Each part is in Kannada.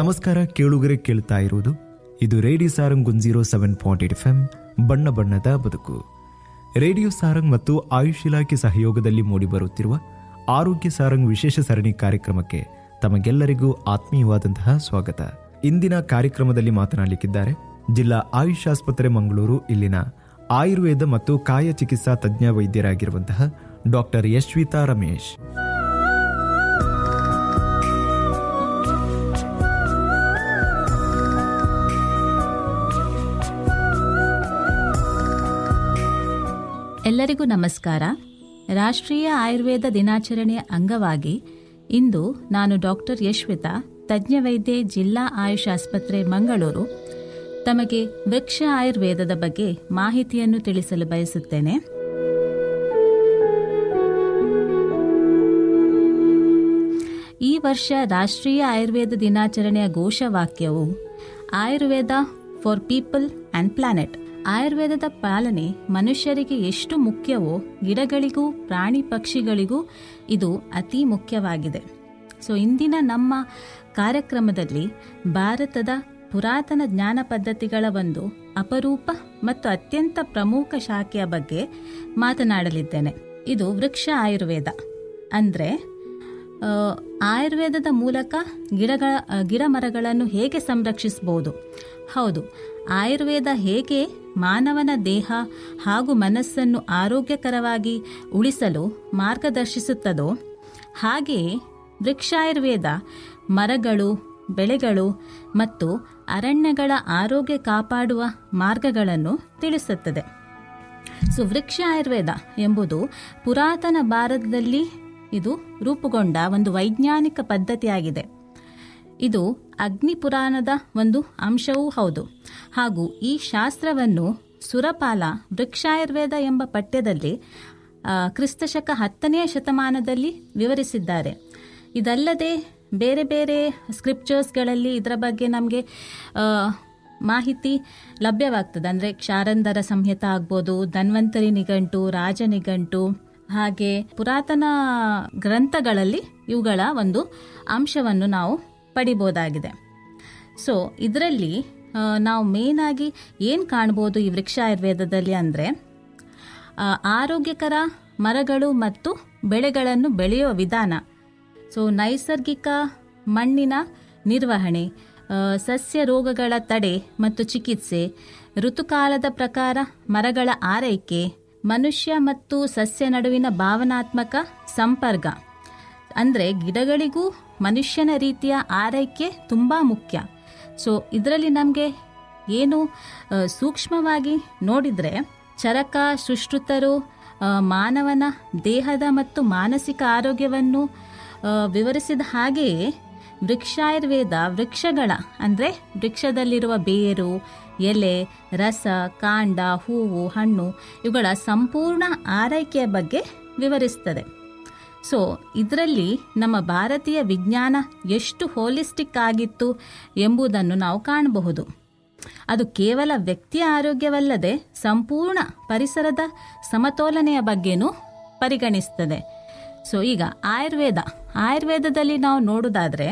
ನಮಸ್ಕಾರ ಕೇಳುಗರೆ ಕೇಳ್ತಾ ಇರುವುದು ಇದು radio Sarang one zero seven point eight F M ಬಣ್ಣ ಬಣ್ಣದ ಬದುಕು ರೇಡಿಯೋ ಸಾರಂಗ್ ಮತ್ತು ಆಯುಷ್ ಇಲಾಖೆ ಸಹಯೋಗದಲ್ಲಿ ಮೂಡಿಬರುತ್ತಿರುವ ಆರೋಗ್ಯ ಸಾರಂಗ್ ವಿಶೇಷ ಸರಣಿ ಕಾರ್ಯಕ್ರಮಕ್ಕೆ ತಮಗೆಲ್ಲರಿಗೂ ಆತ್ಮೀಯವಾದಂತಹ ಸ್ವಾಗತ ಇಂದಿನ ಕಾರ್ಯಕ್ರಮದಲ್ಲಿ ಮಾತನಾಡಲಿಕ್ಕಿದ್ದಾರೆ ಜಿಲ್ಲಾ ಆಯುಷ್ ಆಸ್ಪತ್ರೆ ಮಂಗಳೂರು ಇಲ್ಲಿನ ಆಯುರ್ವೇದ ಮತ್ತು ಕಾಯ ಚಿಕಿತ್ಸಾ ತಜ್ಞ ವೈದ್ಯರಾಗಿರುವಂತಹ ಡಾಕ್ಟರ್ ಯಶ್ವಿತಾ ರಮೇಶ್ ಎಲ್ಲರಿಗೂ ನಮಸ್ಕಾರ ರಾಷ್ಟ್ರೀಯ ಆಯುರ್ವೇದ ದಿನಾಚರಣೆಯ ಅಂಗವಾಗಿ ಇಂದು ನಾನು ಡಾಕ್ಟರ್ ಯಶ್ವಿತಾ ತಜ್ಞ ವೈದ್ಯೆ ಜಿಲ್ಲಾ ಆಯುಷ್ ಆಸ್ಪತ್ರೆ ಮಂಗಳೂರು ತಮಗೆ ವೃಕ್ಷ ಆಯುರ್ವೇದದ ಬಗ್ಗೆ ಮಾಹಿತಿಯನ್ನು ತಿಳಿಸಲು ಬಯಸುತ್ತೇನೆ ಈ ವರ್ಷ ರಾಷ್ಟ್ರೀಯ ಆಯುರ್ವೇದ ದಿನಾಚರಣೆಯ ಘೋಷವಾಕ್ಯವು Ayurveda for people and planet ಆಯುರ್ವೇದದ ಪಾಲನೆ ಮನುಷ್ಯರಿಗೆ ಎಷ್ಟು ಮುಖ್ಯವೋ ಗಿಡಗಳಿಗೂ ಪ್ರಾಣಿ ಪಕ್ಷಿಗಳಿಗೂ ಇದು ಅತಿ ಮುಖ್ಯವಾಗಿದೆ ಸೊ ಇಂದಿನ ನಮ್ಮ ಕಾರ್ಯಕ್ರಮದಲ್ಲಿ ಭಾರತದ ಪುರಾತನ ಜ್ಞಾನ ಪದ್ಧತಿಗಳ ಒಂದು ಅಪರೂಪ ಮತ್ತು ಅತ್ಯಂತ ಪ್ರಮುಖ ಶಾಖೆಯ ಬಗ್ಗೆ ಮಾತನಾಡಲಿದ್ದೇನೆ ಇದು ವೃಕ್ಷ ಆಯುರ್ವೇದ ಅಂದರೆ ಆ, ಆಯುರ್ವೇದದ ಮೂಲಕ ಗಿಡಗಳ ಆ, ಗಿಡ ಮರಗಳನ್ನು ಹೇಗೆ ಸಂರಕ್ಷಿಸಬಹುದು ಹೌದು ಆಯುರ್ವೇದ ಹೇಗೆ ಮಾನವನ ದೇಹ ಹಾಗೂ ಮನಸ್ಸನ್ನು ಆರೋಗ್ಯಕರವಾಗಿ ಉಳಿಸಲು ಮಾರ್ಗದರ್ಶಿಸುತ್ತದೋ ಹಾಗೆಯೇ ವೃಕ್ಷಾಯುರ್ವೇದ ಮರಗಳು ಬೆಳೆಗಳು ಮತ್ತು ಅರಣ್ಯಗಳ ಆರೋಗ್ಯ ಕಾಪಾಡುವ ಮಾರ್ಗಗಳನ್ನು ತಿಳಿಸುತ್ತದೆ ಸೊ ವೃಕ್ಷ ಆಯುರ್ವೇದ ಎಂಬುದು ಪುರಾತನ ಭಾರತದಲ್ಲಿ ಇದು ರೂಪುಗೊಂಡ ಒಂದು ವೈಜ್ಞಾನಿಕ ಪದ್ಧತಿಯಾಗಿದೆ ಇದು ಅಗ್ನಿ ಪುರಾಣದ ಒಂದು ಅಂಶವೂ ಹೌದು ಹಾಗೂ ಈ ಶಾಸ್ತ್ರವನ್ನು ಸುರಪಾಲ ವೃಕ್ಷಾಯುರ್ವೇದ ಎಂಬ ಪಠ್ಯದಲ್ಲಿ ಆ, ಕ್ರಿಸ್ತಶಕ ಹತ್ತನೆಯ ಶತಮಾನದಲ್ಲಿ ವಿವರಿಸಿದ್ದಾರೆ ಇದಲ್ಲದೆ ಬೇರೆ ಬೇರೆ ಸ್ಕ್ರಿಪ್ಚರ್ಸ್ಗಳಲ್ಲಿ ಇದರ ಬಗ್ಗೆ ನಮಗೆ ಮಾಹಿತಿ ಲಭ್ಯವಾಗ್ತದೆ ಅಂದರೆ ಕ್ಷಾರಂಧರ ಸಂಹಿತ ಆಗ್ಬೋದು ಧನ್ವಂತರಿ ನಿಘಂಟು ರಾಜ ನಿಘಂಟು ಹಾಗೆ ಪುರಾತನ ಗ್ರಂಥಗಳಲ್ಲಿ ಇವುಗಳ ಒಂದು ಅಂಶವನ್ನು ನಾವು ಪಡಿಬೋದಾಗಿದೆ ಸೊ ಇದರಲ್ಲಿ ನಾವು ಮೇನ್ ಆಗಿ ಏನು ಕಾಣ್ಬೋದು ಈ ವೃಕ್ಷ ಆಯುರ್ವೇದದಲ್ಲಿ ಅಂದರೆ ಆರೋಗ್ಯಕರ ಮರಗಳು ಮತ್ತು ಬೆಳೆಗಳನ್ನು ಬೆಳೆಯುವ ವಿಧಾನ ಸೊ ನೈಸರ್ಗಿಕ ಮಣ್ಣಿನ ನಿರ್ವಹಣೆ ಆ, ಸಸ್ಯ ರೋಗಗಳ ತಡೆ ಮತ್ತು ಚಿಕಿತ್ಸೆ ಋತುಕಾಲದ ಪ್ರಕಾರ ಮರಗಳ ಆರೈಕೆ ಮನುಷ್ಯ ಮತ್ತು ಸಸ್ಯ ನಡುವಿನ ಭಾವನಾತ್ಮಕ ಸಂಪರ್ಕ ಅಂದರೆ ಗಿಡಗಳಿಗೂ ಮನುಷ್ಯನ ರೀತಿಯ ಆರೈಕೆ ತುಂಬ ಮುಖ್ಯ ಸೊ ಇದರಲ್ಲಿ ನಮಗೆ ಏನು ಆ, ಸೂಕ್ಷ್ಮವಾಗಿ ನೋಡಿದರೆ ಚರಕ ಸುಶ್ರುತರು ಆ, ಮಾನವನ ದೇಹದ ಮತ್ತು ಮಾನಸಿಕ ಆರೋಗ್ಯವನ್ನು ಆ, ವಿವರಿಸಿದ ಹಾಗೆಯೇ ವೃಕ್ಷಾಯುರ್ವೇದ ವೃಕ್ಷಗಳ ಅಂದರೆ ವೃಕ್ಷದಲ್ಲಿರುವ ಬೇರು ಎಲೆ ರಸ ಕಾಂಡ ಹೂವು ಹಣ್ಣು ಇವುಗಳ ಸಂಪೂರ್ಣ ಆರೈಕೆಯ ಬಗ್ಗೆ ವಿವರಿಸ್ತದೆ ಸೊ ಇದರಲ್ಲಿ ನಮ್ಮ ಭಾರತೀಯ ವಿಜ್ಞಾನ ಎಷ್ಟು ಹೋಲಿಸ್ಟಿಕ್ ಆಗಿತ್ತು ಎಂಬುದನ್ನು ನಾವು ಕಾಣಬಹುದು ಅದು ಕೇವಲ ವ್ಯಕ್ತಿಯ ಆರೋಗ್ಯವಲ್ಲದೆ ಸಂಪೂರ್ಣ ಪರಿಸರದ ಸಮತೋಲನೆಯ ಬಗ್ಗೆನೂ ಪರಿಗಣಿಸ್ತದೆ ಸೊ ಈಗ ಆಯುರ್ವೇದ ಆಯುರ್ವೇದದಲ್ಲಿ ನಾವು ನೋಡೋದಾದರೆ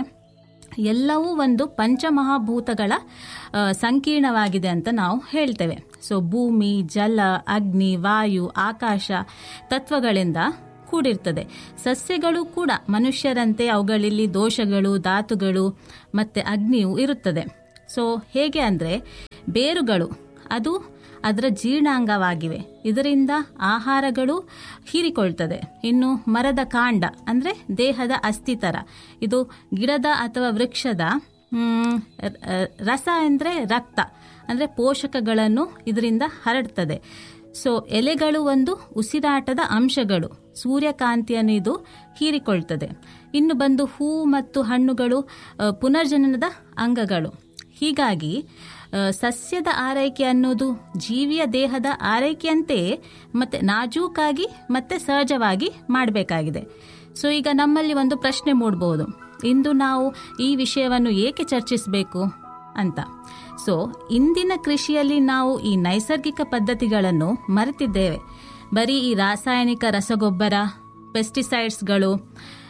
ಎಲ್ಲವೂ ಒಂದು ಪಂಚಮಹಾಭೂತಗಳ ಆ, ಸಂಕೀರ್ಣವಾಗಿದೆ ಅಂತ ನಾವು ಹೇಳ್ತೇವೆ ಸೊ ಭೂಮಿ ಜಲ ಅಗ್ನಿ ವಾಯು ಆಕಾಶ ತತ್ವಗಳಿಂದ ಕೂಡಿರ್ತದೆ ಸಸ್ಯಗಳು ಕೂಡ ಮನುಷ್ಯರಂತೆ ಅವುಗಳಲ್ಲಿ ದೋಷಗಳು ಧಾತುಗಳು ಮತ್ತು ಅಗ್ನಿಯು ಇರುತ್ತದೆ ಸೊ ಹೇಗೆ ಅಂದರೆ ಬೇರುಗಳು ಅದು ಅದರ ಜೀರ್ಣಾಂಗವಾಗಿವೆ ಇದರಿಂದ ಆಹಾರಗಳು ಹೀರಿಕೊಳ್ತದೆ ಇನ್ನು ಮರದ ಕಾಂಡ ಅಂದರೆ ದೇಹದ ಅಸ್ಥಿತರ ಇದು ಗಿಡದ ಅಥವಾ ವೃಕ್ಷದ ಮ್, ರ- ರಸ ಅಂದರೆ ರಕ್ತ ಅಂದರೆ ಪೋಷಕಗಳನ್ನು ಇದರಿಂದ ಹರಡ್ತದೆ ಸೊ ಎಲೆಗಳು ಒಂದು ಉಸಿರಾಟದ ಅಂಶಗಳು ಸೂರ್ಯಕಾಂತಿಯನ್ನು ಇದು ಹೀರಿಕೊಳ್ತದೆ ಇನ್ನು ಬಂದು ಹೂ ಮತ್ತು ಹಣ್ಣುಗಳು ಆ, ಪುನರ್ಜನನದ ಅಂಗಗಳು ಹೀಗಾಗಿ ಆ, ಸಸ್ಯದ ಆರೈಕೆ ಅನ್ನೋದು ಜೀವಿಯ ದೇಹದ ಆರೈಕೆಯಂತೆಯೇ ಮತ್ತೆ ನಾಜೂಕಾಗಿ ಮತ್ತೆ ಸಹಜವಾಗಿ ಮಾಡಬೇಕಾಗಿದೆ ಸೊ ಈಗ ನಮ್ಮಲ್ಲಿ ಒಂದು ಪ್ರಶ್ನೆ ಮೂಡಬಹುದು ಇಂದು ನಾವು ಈ ವಿಷಯವನ್ನು ಏಕೆ ಚರ್ಚಿಸಬೇಕು ಅಂತ ಸೊ ಇಂದಿನ ಕೃಷಿಯಲ್ಲಿ ನಾವು ಈ ನೈಸರ್ಗಿಕ ಪದ್ಧತಿಗಳನ್ನು ಮರೆತಿದ್ದೇವೆ ಬರೀ ಈ ರಾಸಾಯನಿಕ ರಸಗೊಬ್ಬರ ಪೆಸ್ಟಿಸೈಡ್ಸ್ಗಳು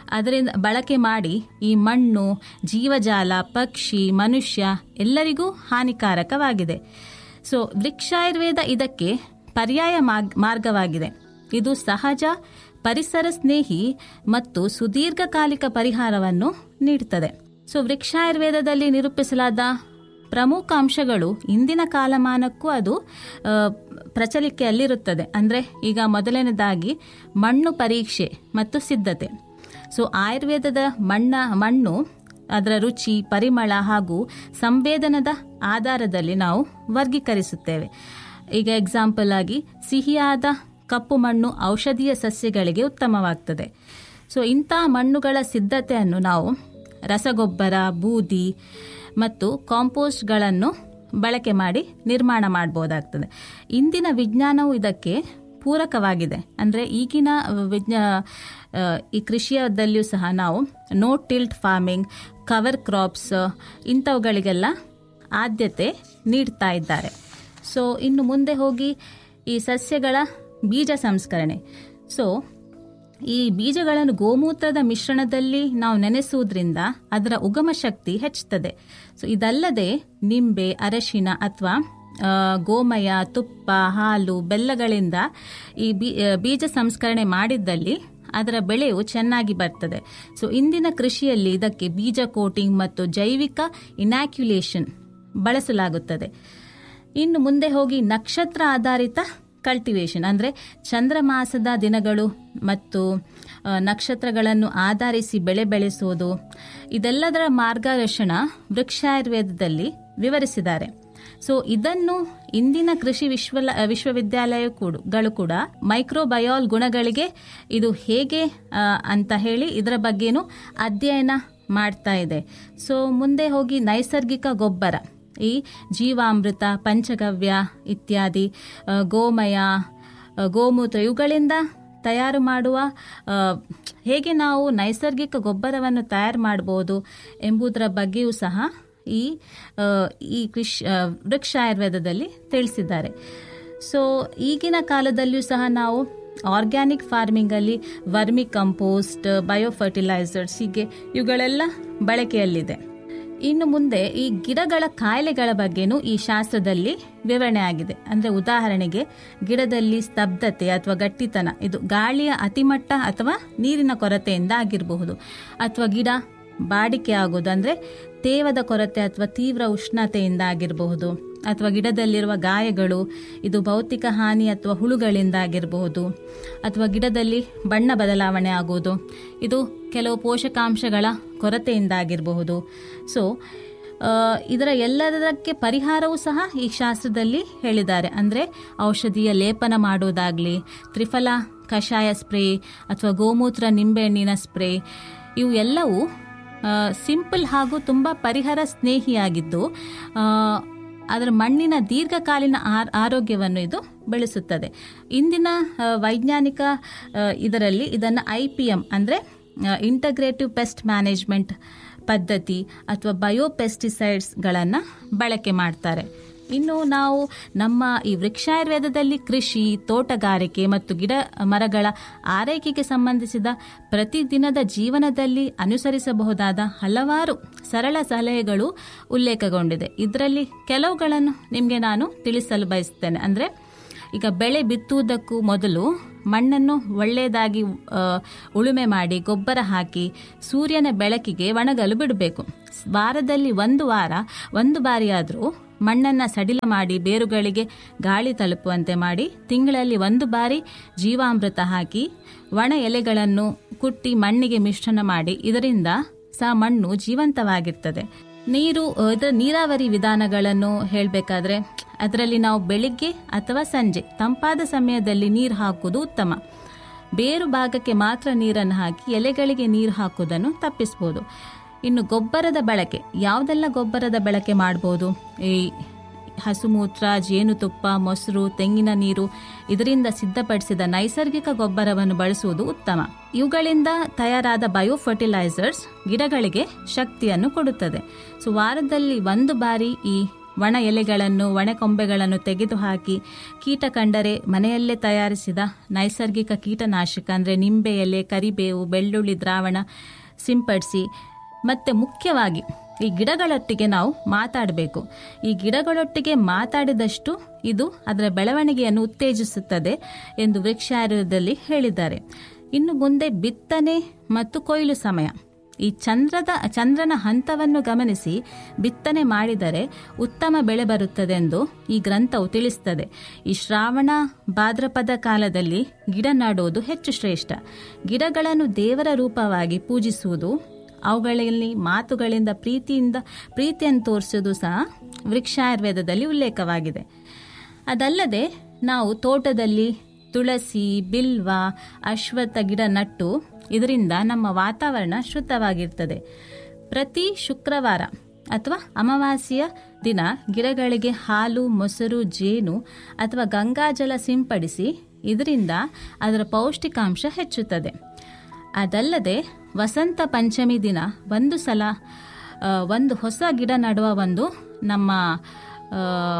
ಅದರಿಂದ ಬಳಕೆ ಮಾಡಿ ಈ ಮಣ್ಣು ಜೀವಜಾಲ ಪಕ್ಷಿ ಮನುಷ್ಯ ಎಲ್ಲರಿಗೂ ಹಾನಿಕಾರಕವಾಗಿದೆ ಸೊ ವೃಕ್ಷಾಯುರ್ವೇದ ಇದಕ್ಕೆ ಪರ್ಯಾಯ ಮಾರ್ಗ್- ಮಾರ್ಗವಾಗಿದೆ ಇದು ಸಹಜ ಪರಿಸರ ಸ್ನೇಹಿ ಮತ್ತು ಸುದೀರ್ಘಕಾಲಿಕ ಪರಿಹಾರವನ್ನು ನೀಡುತ್ತದೆ ಸೊ ವೃಕ್ಷಾಯುರ್ವೇದದಲ್ಲಿ ನಿರೂಪಿಸಲಾದ ಪ್ರಮುಖ ಅಂಶಗಳು ಇಂದಿನ ಕಾಲಮಾನಕ್ಕೂ ಅದು ಆ, ಪ್ರಚಲಿಕೆಯಲ್ಲಿರುತ್ತದೆ ಅಂದರೆ ಈಗ ಮೊದಲನೇದಾಗಿ ಮಣ್ಣು ಪರೀಕ್ಷೆ ಮತ್ತು ಸಿದ್ಧತೆ ಸೊ ಆಯುರ್ವೇದದ ಮಣ್ಣ ಮಣ್ಣು ಅದರ ರುಚಿ ಪರಿಮಳ ಹಾಗೂ ಸಂವೇದನದ ಆಧಾರದಲ್ಲಿ ನಾವು ವರ್ಗೀಕರಿಸುತ್ತೇವೆ ಈಗ ಎಕ್ಸಾಂಪಲ್ ಆಗಿ ಸಿಹಿಯಾದ ಕಪ್ಪು ಮಣ್ಣು ಔಷಧೀಯ ಸಸ್ಯಗಳಿಗೆ ಉತ್ತಮವಾಗ್ತದೆ ಸೊ ಇಂಥ ಮಣ್ಣುಗಳ ಸಿದ್ಧತೆಯನ್ನು ನಾವು ರಸಗೊಬ್ಬರ ಬೂದಿ ಮತ್ತು ಕಾಂಪೋಸ್ಟ್ಗಳನ್ನು ಬಳಕೆ ಮಾಡಿ ನಿರ್ಮಾಣ ಮಾಡಬಹುದಾಗ್ತದೆ ಇಂದಿನ ವಿಜ್ಞಾನವು ಇದಕ್ಕೆ ಪೂರಕವಾಗಿದೆ ಅಂದರೆ ಈಗಿನ ವಿಜ್ಞಾ ಆ, ಈ ಕೃಷಿಯದಲ್ಲಿಯೂ ಸಹ ನಾವು no till farming cover crops ಇಂಥವುಗಳಿಗೆಲ್ಲ ಆದ್ಯತೆ ನೀಡ್ತಾ ಇದ್ದಾರೆ ಸೊ ಇನ್ನು ಮುಂದೆ ಹೋಗಿ ಈ ಸಸ್ಯಗಳ ಬೀಜ ಸಂಸ್ಕರಣೆ ಸೊ ಈ ಬೀಜಗಳನ್ನು ಗೋಮೂತ್ರದ ಮಿಶ್ರಣದಲ್ಲಿ ನಾವು ನೆನೆಸುವುದರಿಂದ ಅದರ ಉಗಮ ಶಕ್ತಿ ಹೆಚ್ಚುತ್ತದೆ ಸೊ ಇದಲ್ಲದೆ ನಿಂಬೆ ಅರಶಿನ ಅಥವಾ ಆ, ಗೋಮಯ ತುಪ್ಪ ಹಾಲು ಬೆಲ್ಲಗಳಿಂದ ಈ ಬೀ- ಆ, ಬೀಜ ಸಂಸ್ಕರಣೆ ಮಾಡಿದ್ದಲ್ಲಿ ಅದರ ಬೆಳೆಯು ಚೆನ್ನಾಗಿ ಬರ್ತದೆ ಸೊ ಇಂದಿನ ಕೃಷಿಯಲ್ಲಿ ಇದಕ್ಕೆ ಬೀಜ ಕೋಟಿಂಗ್ ಮತ್ತು ಜೈವಿಕ ಇನ್ಯಾಕ್ಯುಲೇಷನ್ ಬಳಸಲಾಗುತ್ತದೆ ಇನ್ನು ಮುಂದೆ ಹೋಗಿ ನಕ್ಷತ್ರ ಆಧಾರಿತ ಕಲ್ಟಿವೇಶನ್ ಅಂದರೆ ಚಂದ್ರಮಾಸದ ದಿನಗಳು ಮತ್ತು ಆ, ನಕ್ಷತ್ರಗಳನ್ನು ಆಧರಿಸಿ ಬೆಳೆ ಬೆಳೆಸೋದು ಇದೆಲ್ಲದರ ಮಾರ್ಗದರ್ಶನ ವೃಕ್ಷಾಯುರ್ವೇದದಲ್ಲಿ ವಿವರಿಸಿದ್ದಾರೆ ಸೊ ಇದನ್ನು ಇಂದಿನ ಕೃಷಿ ವಿಶ್ವ ವಿಶ್ವವಿದ್ಯಾಲಯ ಕೂಡ- ಗಳು ಕೂಡ ಮೈಕ್ರೋಬಯಾಲ್ ಗುಣಗಳಿಗೆ ಇದು ಹೇಗೆ ಆ, ಅಂತ ಹೇಳಿ ಇದರ ಬಗ್ಗೆನೂ ಅಧ್ಯಯನ ಮಾಡ್ತಾ ಇದೆ ಸೊ ಮುಂದೆ ಹೋಗಿ ನೈಸರ್ಗಿಕ ಗೊಬ್ಬರ ಈ ಜೀವಾಮೃತ ಪಂಚಗವ್ಯ ಇತ್ಯಾದಿ ಆ, ಗೋಮಯ ಆ, ಗೋಮೂತ್ರ ಇವುಗಳಿಂದ ತಯಾರು ಮಾಡುವ ಆ, ಹೇಗೆ ನಾವು ನೈಸರ್ಗಿಕ ಗೊಬ್ಬರವನ್ನು ತಯಾರು ಮಾಡಬಹುದು ಎಂಬುದರ ಬಗ್ಗೆಯೂ ಸಹ ಈ ಆ, ಈ ಕೃಷಿ ಆ, ವೃಕ್ಷ ಆಯುರ್ವೇದದಲ್ಲಿ ತಿಳಿಸಿದ್ದಾರೆ ಸೊ ಈಗಿನ ಕಾಲದಲ್ಲಿಯೂ ಸಹ ನಾವು ಆರ್ಗ್ಯಾನಿಕ್ ಫಾರ್ಮಿಂಗಲ್ಲಿ ವರ್ಮಿ ಕಂಪೋಸ್ಟ್ ಬಯೋಫರ್ಟಿಲೈಸರ್ಸ್ ಹೀಗೆ ಇವುಗಳೆಲ್ಲ ಬಳಕೆಯಲ್ಲಿದೆ ಇನ್ನು ಮುಂದೆ ಈ ಗಿಡಗಳ ಕಾಯಿಲೆಗಳ ಬಗ್ಗೆನೂ ಈ ಶಾಸ್ತ್ರದಲ್ಲಿ ವಿವರಣೆ ಆಗಿದೆ ಅಂದರೆ ಉದಾಹರಣೆಗೆ ಗಿಡದಲ್ಲಿ ಸ್ತಬ್ಧತೆ ಅಥವಾ ಗಟ್ಟಿತನ ಇದು ಗಾಳಿಯ ಅತಿಮಟ್ಟ ಅಥವಾ ನೀರಿನ ಕೊರತೆಯಿಂದ ಆಗಿರಬಹುದು ಅಥವಾ ಗಿಡ ಬಾಡಿಕೆ ಆಗೋದು ಅಂದರೆ ತೇವದ ಕೊರತೆ ಅಥವಾ ತೀವ್ರ ಉಷ್ಣತೆಯಿಂದ ಆಗಿರಬಹುದು ಅಥವಾ ಗಿಡದಲ್ಲಿರುವ ಗಾಯಗಳು ಇದು ಭೌತಿಕ ಹಾನಿ ಅಥವಾ ಹುಳುಗಳಿಂದ ಆಗಿರಬಹುದು ಅಥವಾ ಗಿಡದಲ್ಲಿ ಬಣ್ಣ ಬದಲಾವಣೆ ಆಗುವುದು ಇದು ಕೆಲವು ಪೋಷಕಾಂಶಗಳ ಕೊರತೆಯಿಂದ ಆಗಿರಬಹುದು ಸೊ ಆ, ಇದರ ಎಲ್ಲದಕ್ಕೆ ಪರಿಹಾರವೂ ಸಹ ಈ ಶಾಸ್ತ್ರದಲ್ಲಿ ಹೇಳಿದ್ದಾರೆ ಅಂದರೆ ಔಷಧಿಯ ಲೇಪನ ಮಾಡೋದಾಗಲಿ ತ್ರಿಫಲ ಕಷಾಯ ಸ್ಪ್ರೇ ಅಥವಾ ಗೋಮೂತ್ರ ನಿಂಬೆಹಣ್ಣಿನ ಸ್ಪ್ರೇ ಇವು ಎಲ್ಲವೂ ಸಿಂಪಲ್ ಹಾಗೂ ತುಂಬ ಪರಿಹಾರ ಸ್ನೇಹಿಯಾಗಿದ್ದು ಆ, ಅದರ ಮಣ್ಣಿನ ದೀರ್ಘಕಾಲೀನ ಆರ್- ಆರೋಗ್ಯವನ್ನು ಇದು ಬೆಳೆಸುತ್ತದೆ ಇಂದಿನ ಆ, ವೈಜ್ಞಾನಿಕ ಆ, ಇದರಲ್ಲಿ ಇದನ್ನು ಐ ಪಿ ಎಂ ಅಂದರೆ ಇಂಟಗ್ರೇಟಿವ್ ಪೆಸ್ಟ್ ಮ್ಯಾನೇಜ್ಮೆಂಟ್ ಪದ್ಧತಿ ಅಥವಾ ಬಯೋಪೆಸ್ಟಿಸೈಡ್ಸ್ಗಳನ್ನು ಬಳಕೆ ಮಾಡ್ತಾರೆ ಇನ್ನು ನಾವು ನಮ್ಮ ಈ ವೃಕ್ಷಾಯುರ್ವೇದದಲ್ಲಿ ಕೃಷಿ ತೋಟಗಾರಿಕೆ ಮತ್ತು ಗಿಡ ಮರಗಳ ಆರೈಕೆಗೆ ಸಂಬಂಧಿಸಿದ ಪ್ರತಿದಿನದ ಜೀವನದಲ್ಲಿ ಅನುಸರಿಸಬಹುದಾದ ಹಲವಾರು ಸರಳ ಸಲಹೆಗಳು ಉಲ್ಲೇಖಗೊಂಡಿದೆ ಇದರಲ್ಲಿ ಕೆಲವುಗಳನ್ನು ನಿಮಗೆ ನಾನು ತಿಳಿಸಲು ಬಯಸ್ತೇನೆ ಅಂದರೆ ಈಗ ಬೆಳೆ ಬಿತ್ತುವುದಕ್ಕೂ ಮೊದಲು ಮಣ್ಣನ್ನು ಒಳ್ಳೆಯದಾಗಿ ಆ, ಉಳುಮೆ ಮಾಡಿ ಗೊಬ್ಬರ ಹಾಕಿ ಸೂರ್ಯನ ಬೆಳಕಿಗೆ ಒಣಗಲು ಬಿಡಬೇಕು ವಾರದಲ್ಲಿ ಒಂದು ವಾರ ಒಂದು ಬಾರಿಯಾದರೂ ಮಣ್ಣನ್ನು ಸಡಿಲ ಮಾಡಿ ಬೇರುಗಳಿಗೆ ಗಾಳಿ ತಲುಪುವಂತೆ ಮಾಡಿ ತಿಂಗಳಲ್ಲಿ ಒಂದು ಬಾರಿ ಜೀವಾಮೃತ ಹಾಕಿ ಒಣ ಎಲೆಗಳನ್ನು ಕುಟ್ಟಿ ಮಣ್ಣಿಗೆ ಮಿಶ್ರಣ ಮಾಡಿ ಇದರಿಂದ ಸಹ ಮಣ್ಣು ಜೀವಂತವಾಗಿರ್ತದೆ ನೀರು ಅಹ್, ಇದರ ನೀರಾವರಿ ವಿಧಾನಗಳನ್ನು ಹೇಳಬೇಕಾದ್ರೆ ಅದರಲ್ಲಿ ನಾವು ಬೆಳಿಗ್ಗೆ ಅಥವಾ ಸಂಜೆ ತಂಪಾದ ಸಮಯದಲ್ಲಿ ನೀರು ಹಾಕುವುದು ಉತ್ತಮ ಬೇರು ಭಾಗಕ್ಕೆ ಮಾತ್ರ ನೀರನ್ನು ಹಾಕಿ ಎಲೆಗಳಿಗೆ ನೀರು ಹಾಕುವುದನ್ನು ತಪ್ಪಿಸ್ಬೋದು ಇನ್ನು ಗೊಬ್ಬರದ ಬಳಕೆ ಯಾವುದೆಲ್ಲ ಗೊಬ್ಬರದ ಬಳಕೆ ಮಾಡ್ಬೋದು ಈ ಹಸುಮೂತ್ರ ಜೇನುತುಪ್ಪ ಮೊಸರು ತೆಂಗಿನ ನೀರು ಇದರಿಂದ ಸಿದ್ಧಪಡಿಸಿದ ನೈಸರ್ಗಿಕ ಗೊಬ್ಬರವನ್ನು ಬಳಸುವುದು ಉತ್ತಮ ಇವುಗಳಿಂದ ತಯಾರಾದ ಬಯೋಫರ್ಟಿಲೈಸರ್ಸ್ ಗಿಡಗಳಿಗೆ ಶಕ್ತಿಯನ್ನು ಕೊಡುತ್ತದೆ ಸೊ ವಾರದಲ್ಲಿ ಒಂದು ಬಾರಿ ಈ ಒಣ ಎಲೆಗಳನ್ನು ಒಣ ಕೊಂಬೆಗಳನ್ನು ತೆಗೆದುಹಾಕಿ ಕೀಟ ಕಂಡರೆ ಮನೆಯಲ್ಲೇ ತಯಾರಿಸಿದ ನೈಸರ್ಗಿಕ ಕೀಟನಾಶಕ ಅಂದರೆ ನಿಂಬೆ ಎಲೆ ಕರಿಬೇವು ಬೆಳ್ಳುಳ್ಳಿ ದ್ರಾವಣ ಸಿಂಪಡಿಸಿ ಮತ್ತು ಮುಖ್ಯವಾಗಿ ಈ ಗಿಡಗಳೊಟ್ಟಿಗೆ ನಾವು ಮಾತಾಡಬೇಕು ಈ ಗಿಡಗಳೊಟ್ಟಿಗೆ ಮಾತಾಡಿದಷ್ಟು ಇದು ಅದರ ಬೆಳವಣಿಗೆಯನ್ನು ಉತ್ತೇಜಿಸುತ್ತದೆ ಎಂದು ವೃಕ್ಷಾಯುರ್ವೇದದಲ್ಲಿ ಹೇಳಿದ್ದಾರೆ ಇನ್ನು ಮುಂದೆ ಬಿತ್ತನೆ ಮತ್ತು ಕೊಯ್ಲು ಸಮಯ ಈ ಚಂದ್ರದ ಚಂದ್ರನ ಹಂತವನ್ನು ಗಮನಿಸಿ ಬಿತ್ತನೆ ಮಾಡಿದರೆ ಉತ್ತಮ ಬೆಳೆ ಬರುತ್ತದೆಂದು ಈ ಗ್ರಂಥವು ತಿಳಿಸ್ತದೆ ಈ ಶ್ರಾವಣ ಭಾದ್ರಪದ ಕಾಲದಲ್ಲಿ ಗಿಡ ನೆಡುವುದು ಹೆಚ್ಚು ಶ್ರೇಷ್ಠ ಗಿಡಗಳನ್ನು ದೇವರ ರೂಪವಾಗಿ ಪೂಜಿಸುವುದು ಅವುಗಳಲ್ಲಿ ಮಾತುಗಳಿಂದ ಪ್ರೀತಿಯಿಂದ ಪ್ರೀತಿಯನ್ನು ತೋರಿಸುವುದು ಸಹ ವೃಕ್ಷಾಯುರ್ವೇದದಲ್ಲಿ ಉಲ್ಲೇಖವಾಗಿದೆ ಅದಲ್ಲದೆ ನಾವು ತೋಟದಲ್ಲಿ ತುಳಸಿ ಬಿಲ್ವ ಅಶ್ವತ್ಥ ಗಿಡ ನಟ್ಟು ಇದರಿಂದ ನಮ್ಮ ವಾತಾವರಣ ಶುದ್ಧವಾಗಿರ್ತದೆ ಪ್ರತಿ ಶುಕ್ರವಾರ ಅಥವಾ ಅಮಾವಾಸ್ಯೆಯ ದಿನ ಗಿಡಗಳಿಗೆ ಹಾಲು ಮೊಸರು ಜೇನು ಅಥವಾ ಗಂಗಾಜಲ ಸಿಂಪಡಿಸಿ ಇದರಿಂದ ಅದರ ಪೌಷ್ಟಿಕಾಂಶ ಹೆಚ್ಚುತ್ತದೆ ಅದಲ್ಲದೆ ವಸಂತ ಪಂಚಮಿ ದಿನ ಒಂದು ಸಲ ಆ, ಒಂದು ಹೊಸ ಗಿಡ ನಡುವ ಒಂದು ನಮ್ಮ ಆ,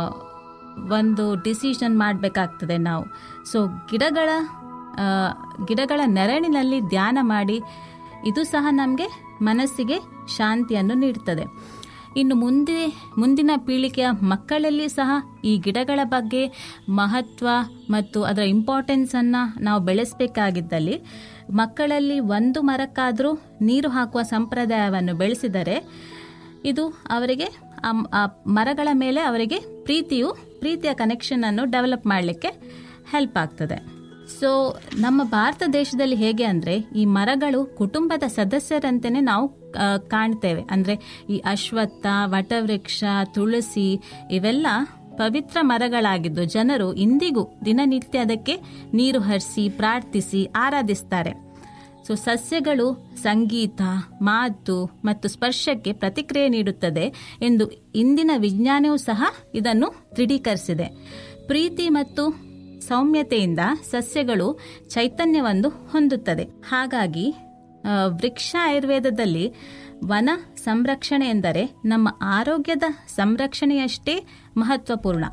ಒಂದು ಡಿಸಿಷನ್ ಮಾಡಬೇಕಾಗ್ತದೆ ನಾವು ಸೊ ಗಿಡಗಳ ಆ, ಗಿಡಗಳ ನೆರಳಿನಲ್ಲಿ ಧ್ಯಾನ ಮಾಡಿ ಇದು ಸಹ ನಮಗೆ ಮನಸ್ಸಿಗೆ ಶಾಂತಿಯನ್ನು ನೀಡುತ್ತದೆ ಇನ್ನು ಮುಂದೆ ಮುಂದಿನ ಪೀಳಿಗೆಯ ಮಕ್ಕಳಲ್ಲಿ ಸಹ ಈ ಗಿಡಗಳ ಬಗ್ಗೆ ಮಹತ್ವ ಮತ್ತು ಅದರ ಇಂಪಾರ್ಟೆನ್ಸನ್ನು ನಾವು ಬೆಳೆಸಬೇಕಾಗಿದ್ದಲ್ಲಿ ಮಕ್ಕಳಲ್ಲಿ ಒಂದು ಮರಕ್ಕಾದರೂ ನೀರು ಹಾಕುವ ಸಂಪ್ರದಾಯವನ್ನು ಬೆಳೆಸಿದರೆ ಇದು ಅವರಿಗೆ ಆ ಮ್- ಆ ಮರಗಳ ಮೇಲೆ ಅವರಿಗೆ ಪ್ರೀತಿಯು ಪ್ರೀತಿಯ ಕನೆಕ್ಷನನ್ನು ಡೆವಲಪ್ ಮಾಡಲಿಕ್ಕೆ ಹೆಲ್ಪ್ ಆಗ್ತದೆ ಸೊ ನಮ್ಮ ಭಾರತ ದೇಶದಲ್ಲಿ ಹೇಗೆ ಅಂದರೆ ಈ ಮರಗಳು ಕುಟುಂಬದ ಸದಸ್ಯರಂತೆಯೇ ನಾವು ಆ, ಕಾಣ್ತೇವೆ ಅಂದರೆ ಈ ಅಶ್ವತ್ಥ ವಟವೃಕ್ಷ ತುಳಸಿ ಇವೆಲ್ಲ ಪವಿತ್ರ ಮರಗಳಾಗಿದ್ದು ಜನರು ಇಂದಿಗೂ ದಿನನಿತ್ಯ ಅದಕ್ಕೆ ನೀರು ಹರಿಸಿ ಪ್ರಾರ್ಥಿಸಿ ಆರಾಧಿಸ್ತಾರೆ ಸೊ ಸಸ್ಯಗಳು ಸಂಗೀತ ಮಾತು ಮತ್ತು ಸ್ಪರ್ಶಕ್ಕೆ ಪ್ರತಿಕ್ರಿಯೆ ನೀಡುತ್ತದೆ ಎಂದು ಇಂದಿನ ವಿಜ್ಞಾನವೂ ಸಹ ಇದನ್ನು ದೃಢೀಕರಿಸಿದೆ ಪ್ರೀತಿ ಮತ್ತು ಸೌಮ್ಯತೆಯಿಂದ ಸಸ್ಯಗಳು ಚೈತನ್ಯವನ್ನು ಹೊಂದುತ್ತದೆ ಹಾಗಾಗಿ ಆ, ವೃಕ್ಷ ಆಯುರ್ವೇದದಲ್ಲಿ ವನ ಸಂರಕ್ಷಣೆ ಎಂದರೆ ನಮ್ಮ ಆರೋಗ್ಯದ ಸಂರಕ್ಷಣೆಯಷ್ಟೇ ಮಹತ್ವಪೂರ್ಣ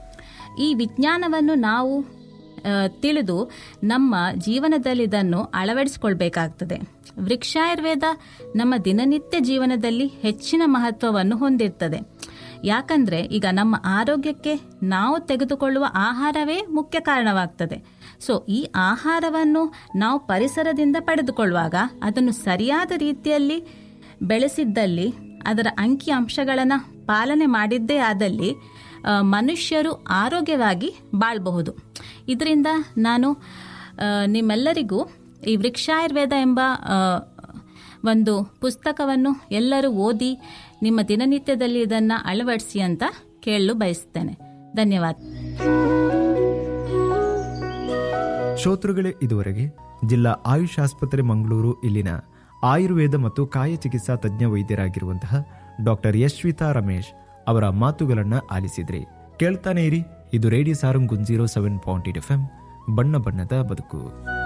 ಈ ವಿಜ್ಞಾನವನ್ನು ನಾವು ಆ, ತಿಳಿದು ನಮ್ಮ ಜೀವನದಲ್ಲಿ ಇದನ್ನು ಅಳವಡಿಸಿಕೊಳ್ಬೇಕಾಗ್ತದೆ ವೃಕ್ಷಾಯುರ್ವೇದ ನಮ್ಮ ದಿನನಿತ್ಯ ಜೀವನದಲ್ಲಿ ಹೆಚ್ಚಿನ ಮಹತ್ವವನ್ನು ಹೊಂದಿರ್ತದೆ ಯಾಕಂದ್ರೆ ಈಗ ನಮ್ಮ ಆರೋಗ್ಯಕ್ಕೆ ನಾವು ತೆಗೆದುಕೊಳ್ಳುವ ಆಹಾರವೇ ಮುಖ್ಯ ಕಾರಣವಾಗ್ತದೆ ಸೊ ಈ ಆಹಾರವನ್ನು ನಾವು ಪರಿಸರದಿಂದ ಪಡೆದುಕೊಳ್ಳುವಾಗ ಅದನ್ನು ಸರಿಯಾದ ರೀತಿಯಲ್ಲಿ ಬೆಳೆಸಿದ್ದಲ್ಲಿ ಅದರ ಅಂಕಿ ಅಂಶಗಳನ್ನು ಪಾಲನೆ ಮಾಡಿದ್ದೇ ಆದಲ್ಲಿ ಆ, ಮನುಷ್ಯರು ಆರೋಗ್ಯವಾಗಿ ಬಾಳಬಹುದು ಇದರಿಂದ ನಾನು ಆ, ನಿಮ್ಮೆಲ್ಲರಿಗೂ ಈ ವೃಕ್ಷಾಯುರ್ವೇದ ಎಂಬ ಆ, ಒಂದು ಪುಸ್ತಕವನ್ನು ಎಲ್ಲರೂ ಓದಿ ನಿಮ್ಮ ದಿನನಿತ್ಯದಲ್ಲಿ ಇದನ್ನು ಅಳವಡಿಸಿ ಅಂತ ಕೇಳಲು ಬಯಸ್ತೇನೆ ಧನ್ಯವಾದ ಶ್ರೋತೃಗಳೇ ಇದುವರೆಗೆ ಜಿಲ್ಲಾ ಆಯುಷ್ ಆಸ್ಪತ್ರೆ ಮಂಗಳೂರು ಇಲ್ಲಿನ ಆಯುರ್ವೇದ ಮತ್ತು ಕಾಯ ಚಿಕಿತ್ಸಾ ತಜ್ಞ ವೈದ್ಯರಾಗಿರುವಂತಹ ಡಾಕ್ಟರ್ ಯಶ್ವಿತಾ ರಮೇಶ್ ಅವರ ಮಾತುಗಳನ್ನ ಆಲಿಸಿದ್ರಿ ಕೇಳ್ತಾನೆ ಇರಿ ಇದು radio Sarang one zero seven point eight F M ಬಣ್ಣ ಬಣ್ಣದ ಬದುಕು